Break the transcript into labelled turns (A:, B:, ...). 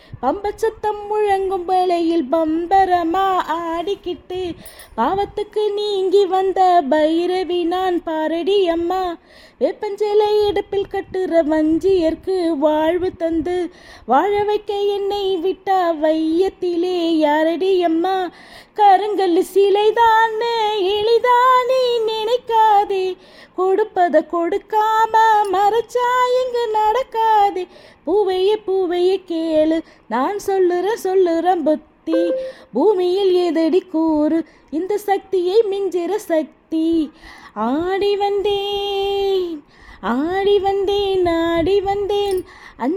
A: பம்பச்சத்தம் முழங்கும் வேளையில் பம்பரமா ஆடிக்கிட்டு பாவத்துக்கு நீங்கி வந்த பைரவி நான் பாரடி அம்மா வேப்பஞ்சலை இடுப்பில் கட்டுற வஞ்சியர்க்கு வாழ்வு தந்து வாழ வைக்க என்னை விட்டா வையத்திலே யாரடி அம்மா கருங்கல் சிலைதான் எளிதானே நினைக்காதே கொடுப்பத கொடுக்காம மறைச்சா இங்கு நடக்காதே பூவையே பூவையே கேளு நான் சொல்லுற சொல்லுறேன் புத்தி பூமியில் எதடி கூறு இந்த சக்தியை மிஞ்சிற சக்தி ஆடி வந்தேன் ஆடி வந்தேன் ஆடி வந்தேன்